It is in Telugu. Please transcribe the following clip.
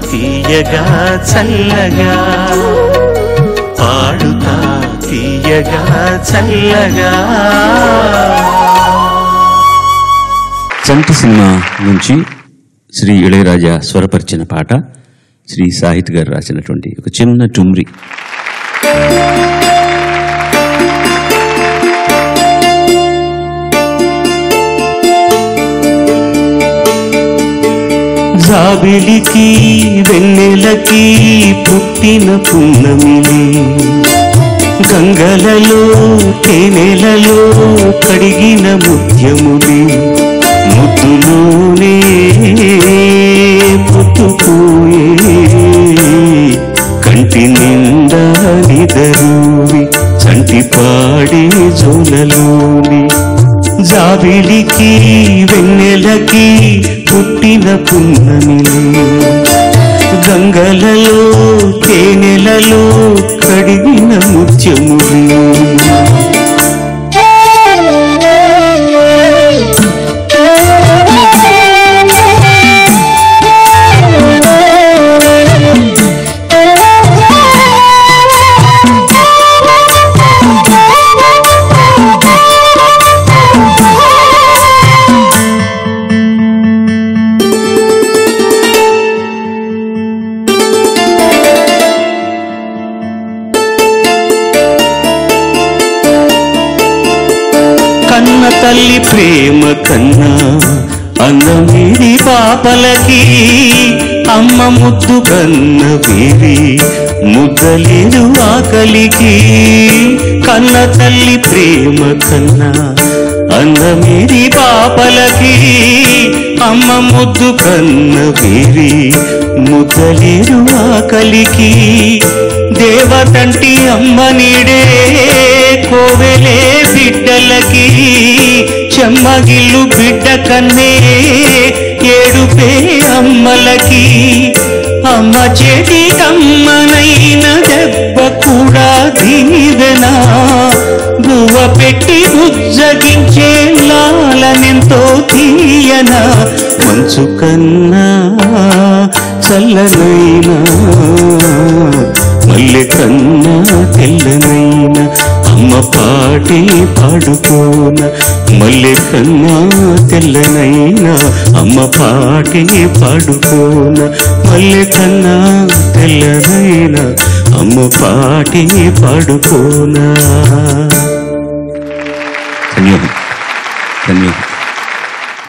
తీయగా చల్లగా పాడుతా తీయగా చల్లగా చంటి సినిమా నుంచి శ్రీ ఇళయరాజా స్వరపరిచిన పాట శ్రీ సాహిత్ గారు రాసినటువంటి ఒక చిన్న టుమ్రి జాబిలికి వెన్నెలకి పుట్టిన పున్నమిలి గంగలలో తేనెలలో కడిగిన ముత్యముది ముద్దులోనే పుట్టుపోయే కంటి నిండా నిదరూవి చంటి పాడే జోలలోని జాబిలికి వెన్నెలకి పుట్టిన పున్నమిలి గంగలలో తేనెలలో కడిగిన ముత్యములు కన్న తల్లి ప్రేమ కన్నా అన్నమీది పాపలకి అమ్మ ముద్దు కన్న వీరి ముద్దలేదు ఆకలికి కన్న తల్లి ప్రేమ కన్నా అందమీది పాపలకి అమ్మ ముద్దు కన్న వీరి ముద్దలేదు ఆకలికి దేవతంటి అమ్మ నీడే కోవెలే బిడ్డలకి చెమ్మగిల్లు బిడ్డ కన్నే ఏడుపే అమ్మలకి అమ్మ చేతి అమ్మనైన దెబ్బ కూడా దీవెనా గువ్వ పెట్టి బుజ్జగించే లాలనెంతో తీయనా మంచు కన్నా చల్లనైనా మల్లె కన్నా తెల్లనైన అమ్మ పాటే పాడుకోన మల్లె కన్నా తెల్లనైన అమ్మ పాటే పాడుకోన మల్లె కన్నా తెల్లనైన అమ్మ పాటే పాడుకోనా ధన్యవాదం ధన్యవాదం